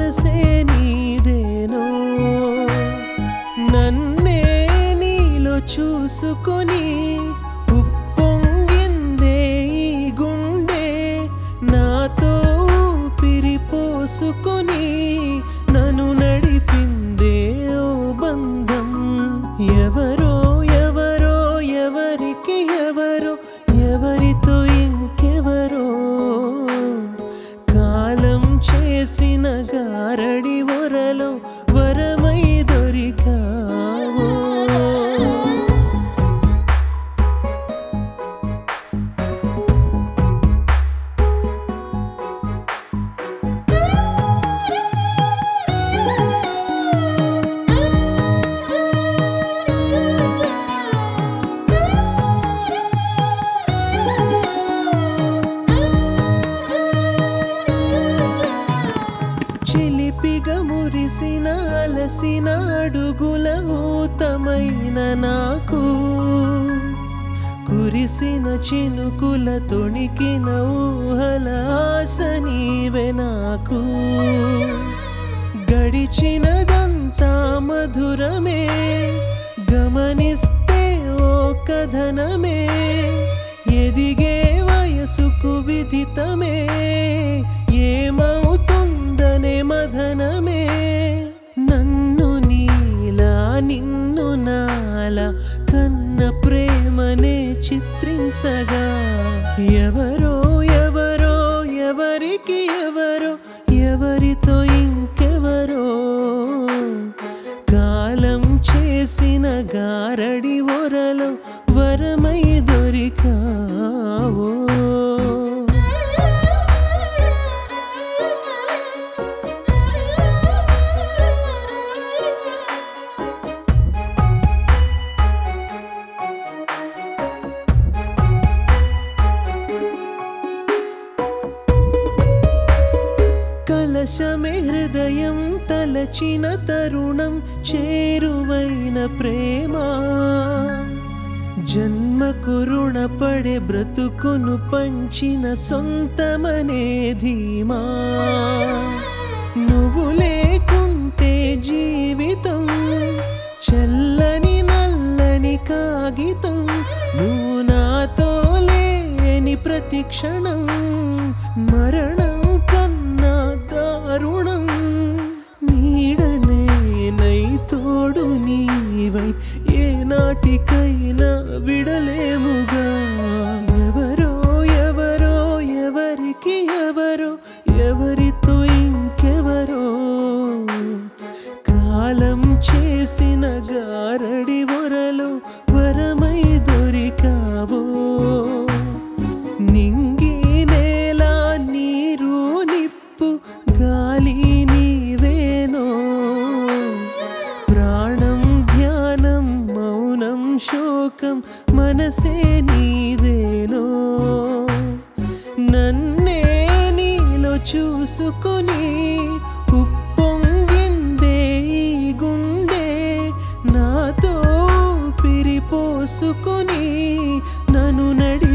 మనసే నీదేనో నన్నే నీలో చూసుకొని ఉప్పొంగిందే ఈ గుండె నాతో ఊపిరి పోసుకొని నన్ను నడిపిందే ఓ బంధం ఎవరో ఎవరో ఎవరికి ఎవరో ఎవరితో ఇంకెవరో కాలం చేసిన గారడి వరలో వరమై దొరికావో చిలిపిగా మురిసిన అలసిన అడుగుల ఊతమైన నాకు కురిసిన చినుకుల తొణికిన ఊహల ఆశ నీవే నాకు గడిచినదంతా మధురమే గమనిస్తే ఓ కథనమే ఎదిగే వయసుకు విదితమే ఏమవుతుందనే మదనమే నన్ను నీలా నిన్ను నాలా కన్న ప్రేమనే చిత్రించగా ఎవరో ఎవరో ఎవరికి ఎవరో ఎవరితో ఇంకెవరో కాలం చేసిన గారడి ఒరలో వరమై దొరికావో కలశమే హృదయం తలచిన తరుణం చేరువైన ప్రేమ జన్మకు రుణపడే బ్రతుకును పంచిన సొంతమనే ధీమా నువ్వు లేకుంటే జీవితం చల్లని నల్లని కాగితం నువ్వు నాతో లేని ప్రతి క్షణం మరణం కన్నా దారుణం నీడనే నై తోడు నీవై ఏ నాటికైనా విడలేముగా ఎవరో ఎవరో ఎవరికి ఎవరో ఎవరితో ఇంకెవరో కాలం చేసిన గారడి వరలో వరమై దొరికావో నింగి నేల నీరు నిప్పు గాలి నీవేనో ప్రాణం ధ్యానం మౌనం శోకం మనసే నీదేనో నన్నే నీలో చూసుకొని ఉప్పొంగిందే ఈ గుండె నాతో ఊపిరి పోసుకొని నన్ను నడి